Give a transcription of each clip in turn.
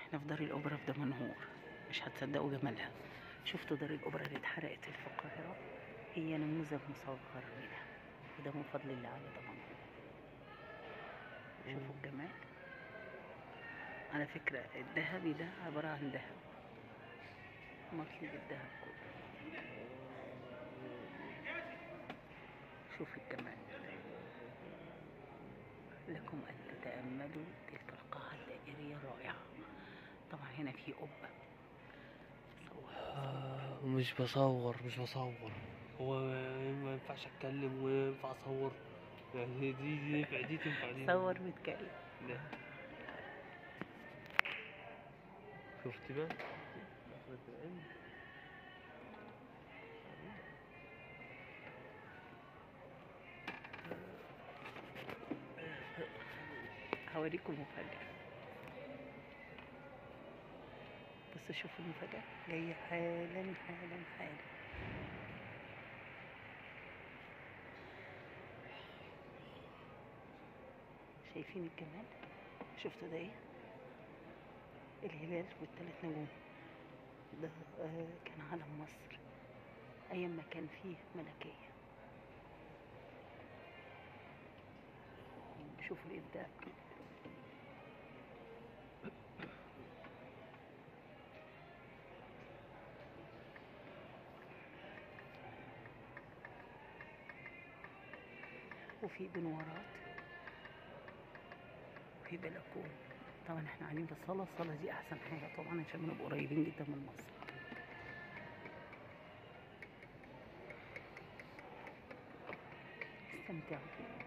احنا في دار الأوبرا في دمنهور مش هتصدقوا جمالها شفتوا دار الأوبرا اللي اتحرقت في القاهرة هي نموذج مصغر منها وده من فضل الله على دمنهور شوفوا الجمال على فكرة الذهبي ده عبارة عن ذهب مطلوب الذهب كله شوف الجمال لكم أن تتأملوا تلك القاعة الدائرية الرائعة طبعا هنا في قبة صور آه، مش بصور مش بصور هو ما ينفعش اتكلم وما ينفع اصور يعني دي دي ينفع دي تنفع دي صور واتكلم لا شفت بقى دخلت العلم هوريكم مفاجأة بصوا شوفوا المفاجأة جاية حالا حالا حالا شايفين الجمال شفتوا ده ايه الهلال والثلاث نجوم ده آه، كان علم مصر ايام ما كان فيه ملكية شوفوا الابداع وفي بنورات وفي بلكون طبعا احنا قاعدين في الصالة الصالة دي احسن حاجة طبعا عشان بنبقى قريبين جدا من مصر استمتعوا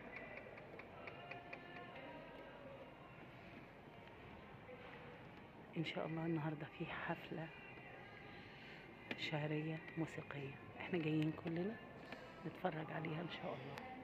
ان شاء الله النهارده في حفلة شعرية موسيقية احنا جايين كلنا نتفرج عليها ان شاء الله